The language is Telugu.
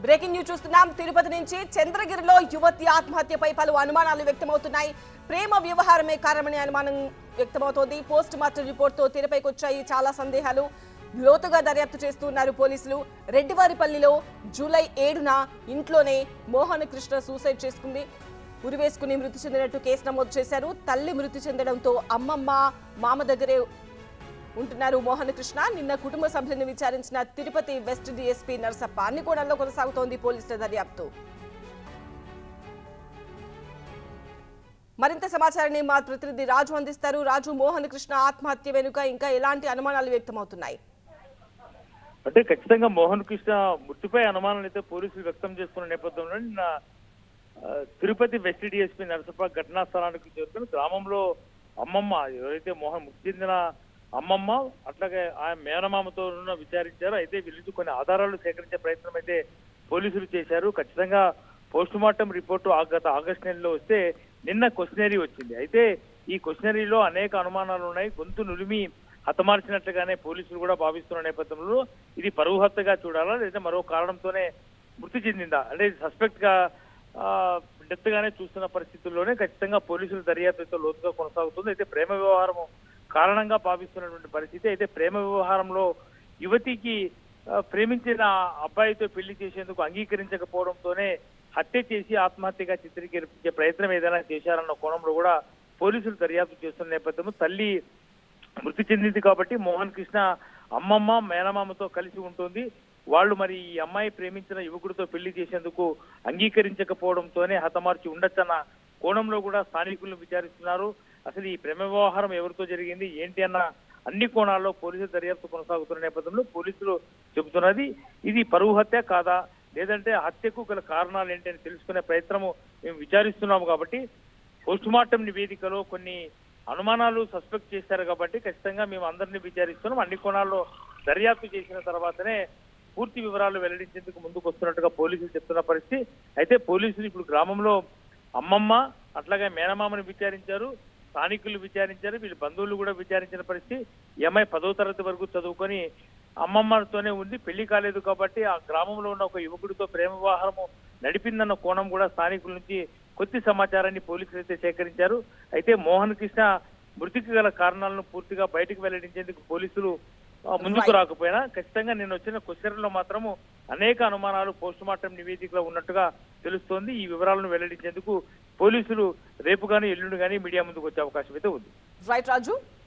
బ్రేకింగ్ న్యూస్ చూస్తున్నాం తిరుపతి నుంచి చంద్రగిరిలో యువతి ఆత్మహత్యపై పలు అనుమానాలు వ్యక్తమవుతున్నాయి ప్రేమ వ్యవహారమే కారణమని అనుమానం వ్యక్తమవుతోంది పోస్ట్ మార్టం రిపోర్ట్ తో తెరపైకి వచ్చాయి చాలా సందేహాలు లోతుగా దర్యాప్తు చేస్తున్నారు పోలీసులు రెడ్డివారిపల్లిలో జూలై ఏడున ఇంట్లోనే మోహన కృష్ణ సూసైడ్ చేసుకుంది ఉరివేసుకుని మృతి చెందినట్టు కేసు నమోదు చేశారు తల్లి మృతి చెందడంతో అమ్మమ్మ మామ దగ్గరే ఉంటున్నారు మోహన్ కృష్ణ నిన్న కుటుంబ సభ్యులను విచారించిన తిరుపతి వెస్ట్ డీఎస్పీ నరసప్ప అన్ని కోణాల్లో కొనసాగుతోంది పోలీసుల దర్యాప్తు మరింత సమాచారాన్ని మా ప్రతినిధి రాజు అందిస్తారు రాజు మోహన్ కృష్ణ ఆత్మహత్య వెనుక ఇంకా ఎలాంటి అనుమానాలు వ్యక్తమవుతున్నాయి అంటే ఖచ్చితంగా మోహన్ కృష్ణ మృతిపై అనుమానాలు అయితే పోలీసులు వ్యక్తం చేస్తున్న నేపథ్యంలో నిన్న ఆ, తిరుపతి వెస్ట్ డిఎస్పీ నరసప్ప ఘటనా స్థలానికి చేరుకుని గ్రామంలో అమ్మమ్మ ఎవరైతే మోహన్ మృతి చెందిన అమ్మమ్మ అట్లాగే ఆయన మేనమామతో ఉన్న విచారించారు అయితే వీళ్ళ నుంచి కొన్ని ఆధారాలు సేకరించే ప్రయత్నం అయితే పోలీసులు చేశారు ఖచ్చితంగా పోస్ట్ మార్టం రిపోర్టు ఆ గత ఆగస్టు నెలలో వస్తే నిన్న క్వశ్చనరీ వచ్చింది అయితే ఈ క్వశ్చనరీలో అనేక అనుమానాలు ఉన్నాయి గొంతు నులిమి హతమార్చినట్లుగానే పోలీసులు కూడా భావిస్తున్న నేపథ్యంలో ఇది పరువు హత్యగా చూడాలా లేదా మరో కారణంతోనే మృతి చెందిందా అంటే సస్పెక్ట్ గా డెత్ గానే చూస్తున్న పరిస్థితుల్లోనే ఖచ్చితంగా పోలీసులు దర్యాప్తు అయితే లోతుగా కొనసాగుతుంది అయితే ప్రేమ వ్యవహారం కారణంగా భావిస్తున్నటువంటి పరిస్థితి అయితే ప్రేమ వ్యవహారంలో యువతికి ఆ, ప్రేమించిన అబ్బాయితో పెళ్లి చేసేందుకు అంగీకరించకపోవడంతోనే హత్య చేసి ఆత్మహత్యగా చిత్రీకరించే ప్రయత్నం ఏదైనా చేశారన్న కోణంలో కూడా పోలీసులు దర్యాప్తు చేస్తున్న నేపథ్యంలో తల్లి మృతి చెందింది కాబట్టి మోహన్ కృష్ణ అమ్మమ్మ మేనమామతో కలిసి ఉంటుంది వాళ్ళు మరి ఈ అమ్మాయి ప్రేమించిన యువకుడితో పెళ్లి చేసేందుకు అంగీకరించకపోవడంతోనే హతమార్చి ఉండొచ్చన్న కోణంలో కూడా స్థానికులను విచారిస్తున్నారు అసలు ఈ ప్రేమ వ్యవహారం ఎవరితో జరిగింది ఏంటి అన్న అన్ని కోణాల్లో పోలీసులు దర్యాప్తు కొనసాగుతున్న నేపథ్యంలో పోలీసులు చెబుతున్నది ఇది పరువు హత్య కాదా లేదంటే హత్యకు గల కారణాలు ఏంటి అని తెలుసుకునే ప్రయత్నము మేము విచారిస్తున్నాము కాబట్టి పోస్ట్ మార్టం నివేదికలో కొన్ని అనుమానాలు సస్పెక్ట్ చేశారు కాబట్టి ఖచ్చితంగా మేము అందరినీ విచారిస్తున్నాం అన్ని కోణాల్లో దర్యాప్తు చేసిన తర్వాతనే పూర్తి వివరాలు వెల్లడించేందుకు ముందుకు వస్తున్నట్టుగా పోలీసులు చెప్తున్న పరిస్థితి అయితే పోలీసులు ఇప్పుడు గ్రామంలో అమ్మమ్మ అట్లాగే మేనమామని విచారించారు స్థానికులు విచారించారు వీళ్ళ బంధువులు కూడా విచారించిన పరిస్థితి ఈ అమ్మాయి పదో తరగతి వరకు చదువుకొని అమ్మమ్మతోనే ఉంది పెళ్లి కాలేదు కాబట్టి ఆ గ్రామంలో ఉన్న ఒక యువకుడితో ప్రేమ వివాహము నడిపిందన్న కోణం కూడా స్థానికుల నుంచి కొద్ది సమాచారాన్ని పోలీసులు అయితే సేకరించారు అయితే మోహన్ కృష్ణ మృతికి గల కారణాలను పూర్తిగా బయటకు వెల్లడించేందుకు పోలీసులు ఆ, ముందుకు రాకపోయినా ఖచ్చితంగా నేను వచ్చిన క్వశ్చన్లో మాత్రము అనేక అనుమానాలు పోస్ట్ మార్టం నివేదికలో ఉన్నట్టుగా తెలుస్తోంది ఈ వివరాలను వెల్లడించేందుకు పోలీసులు రేపు గానీ ఎల్లుండి గానీ మీడియా ముందుకు వచ్చే అవకాశం అయితే ఉంది రైట్ రాజు